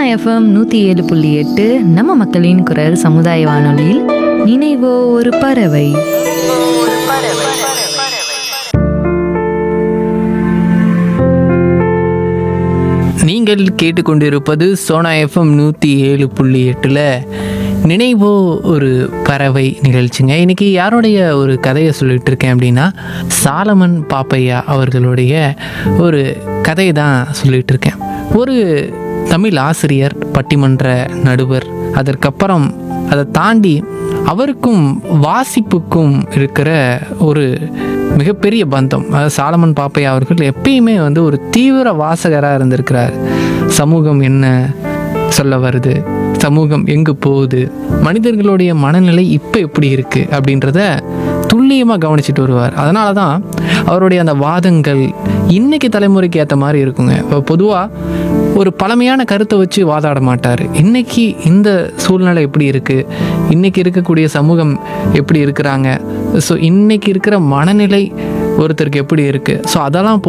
FM நூற்றி ஏழு புள்ளி எட்டு நம்ம மக்களின் குரல் சமுதாய வானொலியில் நினைவோ ஒரு பறவை நீங்கள் கேட்டுக்கொண்டிருப்பது சோனா எஃப்எம் நூற்றி ஏழு புள்ளி எட்டில் நினைவோ ஒரு பறவை நிகழ்ச்சிங்க இன்னைக்கு யாருடைய ஒரு கதையை சொல்லிட்டு இருக்கேன் அப்படின்னா சாலமன் பாப்பையா அவர்களுடைய ஒரு கதையை தான் சொல்லிட்டு இருக்கேன் ஒரு தமிழ் ஆசிரியர் பட்டிமன்ற நடுவர் அதற்கப்புறம் அதை தாண்டி அவருக்கும் வாசிப்புக்கும் இருக்கிற ஒரு மிகப்பெரிய பந்தம் அதாவது சாலமன் பாப்பையா அவர்கள் எப்பயுமே வந்து ஒரு தீவிர வாசகராக இருந்திருக்கிறார் சமூகம் என்ன சொல்ல வருது சமூகம் எங்கு போகுது மனிதர்களுடைய மனநிலை இப்போ எப்படி இருக்குது அப்படின்றத துல்லியமாக கவனிச்சிட்டு வருவார் அதனால தான் அவருடைய அந்த வாதங்கள் இன்னைக்கு தலைமுறைக்கு ஏற்ற மாதிரி இருக்குங்க இப்போ பொதுவாக ஒரு பழமையான கருத்தை வச்சு வாதாட மாட்டார் இன்னைக்கு இந்த சூழ்நிலை எப்படி இருக்குது இன்னைக்கு இருக்கக்கூடிய சமூகம் எப்படி இருக்கிறாங்க ஸோ இன்னைக்கு இருக்கிற மனநிலை ஒருத்தருக்கு எப்படி இருக்குது ஸோ அதெல்லாம்